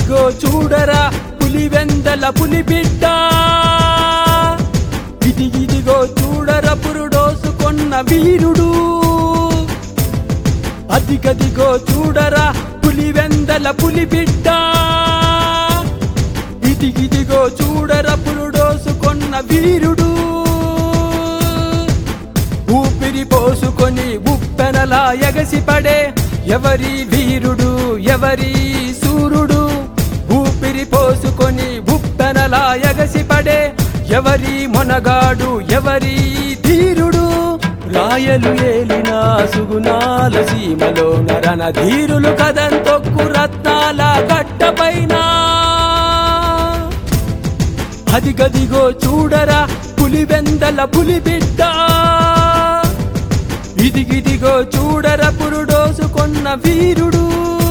ఇదిగిదిగో చూడరా పులివెందల పులి బిడ్డ ఇదిగిదిగో చూడరా పురుడోసుకొన్న వీరుడు అదిగదిగో చూడరా పులివెందల పులి బిడ్డ ఇదిగిదిగో చూడరా పురుడోసుకొన్న వీరుడు ఊపిరి పోసుకొని ఉప్పెనలా ఎగసిపడే ఎవరి వీరుడు ఎవరి సూర్యుడు ఊపిరి పోసుకొని ఉప్పెనలా ఎగసిపడే ఎవరి మొనగాడు ఎవరి ధీరుడు రాయలు ఏలిన సుగుణాల సీమలో నరన ధీరులు కదంతొక్కు రత్నాల గడ్డపైన అదిగదిగో చూడరా పులివెందల పులి బిడ్డ ఇదిగిదిగో చూడరా పురుడోసుకొన్న వీరుడు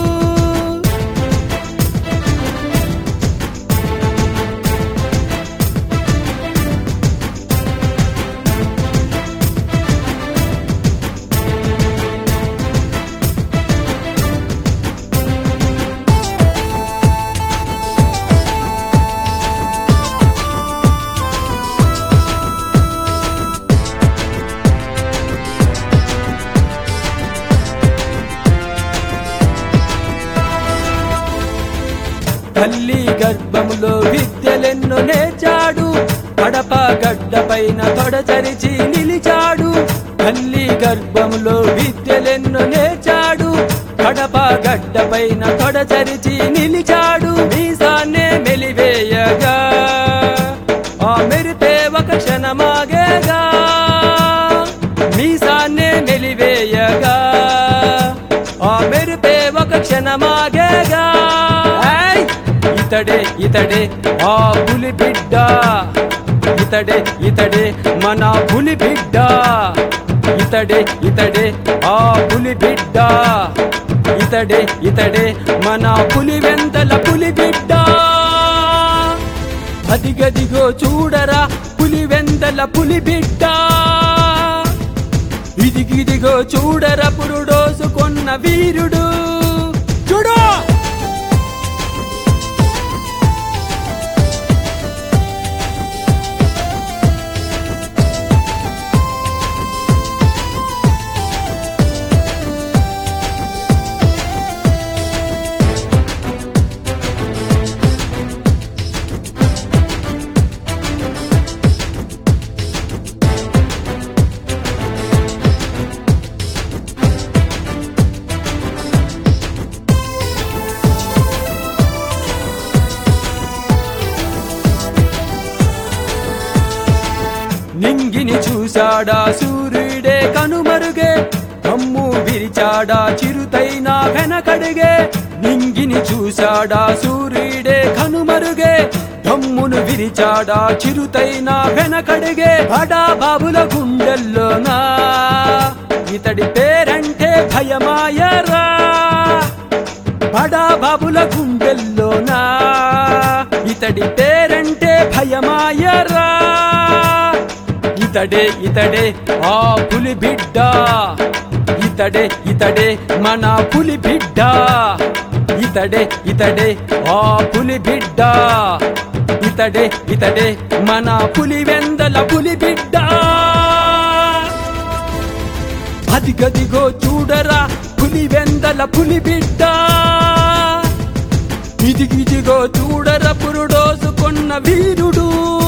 తల్లి గర్భములో విద్యలెన్నో నేర్చాడు కడప గడ్డపైన తొడచరిచి నిలిచాడు తల్లి గర్భములో విద్యలెన్నో నేర్చాడు కడప గడ్డపైన తొడచరిచి నిలిచాడు మీసాన్నే మెలివేయగా ఆ మెరిపే ఒక క్షణమాగేగా మీసాన్నే మెలివేయగా ఆ మెరిపే ఒక క్షణమాగేగా ఏయ్! ఇతడే ఇతడే ఆ పులి బిడ్డ ఇతడే ఇతడే మన పులి బిడ్డ ఇతడే ఇతడే ఆ పులి బిడ్డ ఇతడే ఇతడే మన పులి వెంతల పులి బిడ్డ అదిగదిగో చూడరా పులి వెందల పులి బిడ్డ ఇదిగిదిగో చూడరా పురుడోసుకొన్న వీరుడు చూడు నింగిని చూశాడా సూర్యుడే కనుమరుగే కమ్ము విరిచాడా చిరుతైన వెనకడిగే నింగిని చూశాడా సూర్యుడే కనుమరుగే దమ్మును విరిచాడా చిరుతైన వెనకడిగే బడా బాబుల గుండెల్లోనా ఇతడి పేరంటే భయమాయరా బడా బాబుల గుండెల్లోనా ఇతడి పేరంటే భయమాయరా ఇతడే ఇతడే ఆ పులి బిడ్డ ఇతడే ఇతడే మన పులి బిడ్డ ఇతడే ఇతడే ఆ పులి బిడ్డ ఇతడే ఇతడే మన పులి వెందల పులి బిడ్డ అదిగదిగో చూడరా పులి వెందల పులి బిడ్డ ఇదిగిదిగో చూడరా పురుడోసుకొన్న వీరుడు